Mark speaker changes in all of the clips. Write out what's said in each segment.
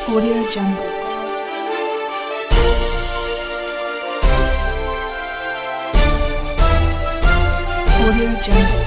Speaker 1: Audio Jungle. Audio Jungle.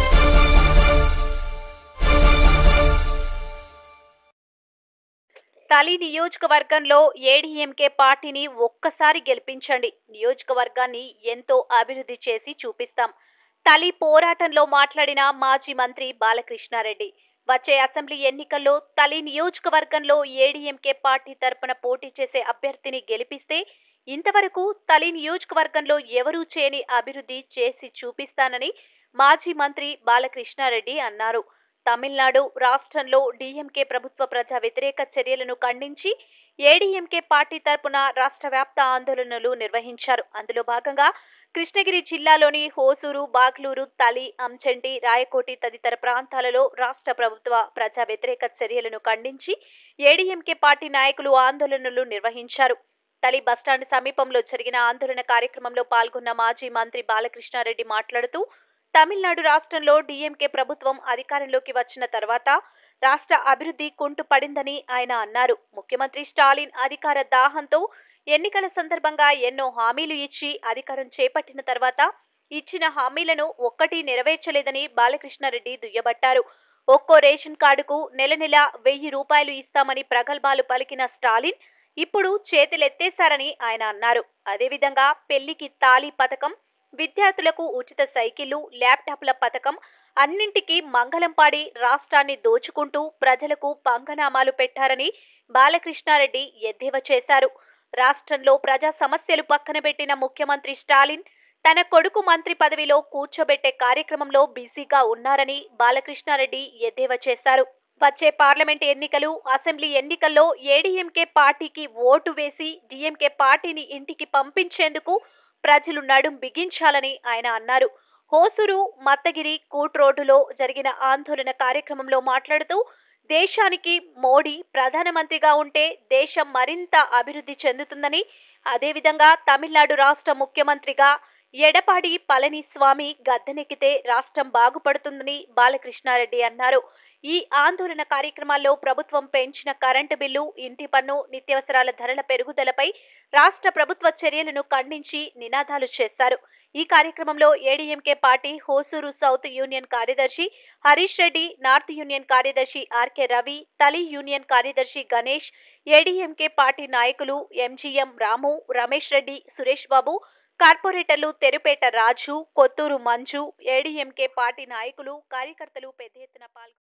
Speaker 2: తలి నియోజకవర్గంలో ADMK పార్టీని ఒక్కసారి గెలిపించండి నియోజకవర్గాన్ని ఎంతో అభివృద్ధి చేసి చూపిస్తాం తలి పోరాటంలో మాట్లాడిన మాజీ మంత్రి బాలకృష్ణారెడ్డి వచ్చే అసెంబ్లీ ఎన్నికల్లో తలి నియోజకవర్గంలో ఏడీఎంకే పార్టీ తరపున పోటీ చేసే అభ్యర్థిని గెలిపిస్తే ఇంతవరకు తలి నియోజకవర్గంలో ఎవరూ చేయని అభివృద్ధి చేసి చూపిస్తానని మాజీ మంత్రి బాలకృష్ణారెడ్డి అన్నారు తమిళనాడు రాష్ట్రంలో డీఎంకే ప్రభుత్వ ప్రజా వ్యతిరేక చర్యలను ఖండించి ఏడీఎంకే పార్టీ తరపున రాష్ట్ర వ్యాప్త ఆందోళనలు నిర్వహించారు అందులో భాగంగా కృష్ణగిరి జిల్లాలోని హోసూరు బాగ్లూరు తలి అంచంటి రాయకోటి తదితర ప్రాంతాలలో రాష్ట్ర ప్రభుత్వ ప్రజా వ్యతిరేక చర్యలను ఖండించి ఏడీఎంకే పార్టీ నాయకులు ఆందోళనలు నిర్వహించారు తలి బస్టాండ్ సమీపంలో జరిగిన ఆందోళన కార్యక్రమంలో పాల్గొన్న మాజీ మంత్రి బాలకృష్ణారెడ్డి మాట్లాడుతూ తమిళనాడు రాష్ట్రంలో డీఎంకే ప్రభుత్వం అధికారంలోకి వచ్చిన తర్వాత రాష్ట్ర అభివృద్ధి కుంటుపడిందని ఆయన అన్నారు ముఖ్యమంత్రి స్టాలిన్ అధికార దాహంతో ఎన్నికల సందర్భంగా ఎన్నో హామీలు ఇచ్చి అధికారం చేపట్టిన తర్వాత ఇచ్చిన హామీలను ఒక్కటి నెరవేర్చలేదని బాలకృష్ణారెడ్డి దుయ్యబట్టారు ఒక్కో రేషన్ కార్డుకు నెల నెల వెయ్యి రూపాయలు ఇస్తామని ప్రగల్భాలు పలికిన స్టాలిన్ ఇప్పుడు చేతులెత్తేశారని ఆయన అన్నారు అదేవిధంగా పెళ్లికి తాళి పథకం విద్యార్థులకు ఉచిత సైకిళ్లు ల్యాప్టాప్ల పథకం అన్నింటికీ మంగళం పాడి రాష్ట్రాన్ని దోచుకుంటూ ప్రజలకు పంగనామాలు పెట్టారని బాలకృష్ణారెడ్డి ఎద్దేవా చేశారు రాష్ట్రంలో ప్రజా సమస్యలు పక్కన పెట్టిన ముఖ్యమంత్రి స్టాలిన్ తన కొడుకు మంత్రి పదవిలో కూర్చోబెట్టే కార్యక్రమంలో బిజీగా ఉన్నారని బాలకృష్ణారెడ్డి ఎద్దేవా చేశారు వచ్చే పార్లమెంట్ ఎన్నికలు అసెంబ్లీ ఎన్నికల్లో ఏడీఎంకే పార్టీకి ఓటు వేసి డీఎంకే పార్టీని ఇంటికి పంపించేందుకు ప్రజలు నడుం బిగించాలని ఆయన అన్నారు హోసూరు మత్తగిరి కూట్ రోడ్డులో జరిగిన ఆందోళన కార్యక్రమంలో మాట్లాడుతూ దేశానికి మోడీ ప్రధానమంత్రిగా ఉంటే దేశం మరింత అభివృద్ధి చెందుతుందని అదేవిధంగా తమిళనాడు రాష్ట్ర ముఖ్యమంత్రిగా ఎడపాడి పళనిస్వామి గద్దెనెక్కితే రాష్ట్రం బాగుపడుతుందని బాలకృష్ణారెడ్డి అన్నారు ఈ ఆందోళన కార్యక్రమాల్లో ప్రభుత్వం పెంచిన కరెంటు బిల్లు ఇంటి పన్ను నిత్యావసరాల ధరల పెరుగుదలపై రాష్ట్ర ప్రభుత్వ చర్యలను ఖండించి నినాదాలు చేశారు ఈ కార్యక్రమంలో ADMK party Hosur south union కార్యదర్శి హరీష్ రెడ్డి నార్త్ యూనియన్ కార్యదర్శి ఆర్కే రవి తలి యూనియన్ కార్యదర్శి గణేష్ ఏడీఎంకే పార్టీ నాయకులు ఎంజీఎం రాము రమేష్ రెడ్డి సురేష్ బాబు కార్పొరేటర్లు తెరుపేట రాజు కొత్తూరు మంజు ఏడీఎంకే పార్టీ నాయకులు కార్యకర్తలు పెద్ద ఎత్తున పాల్గొన్నారు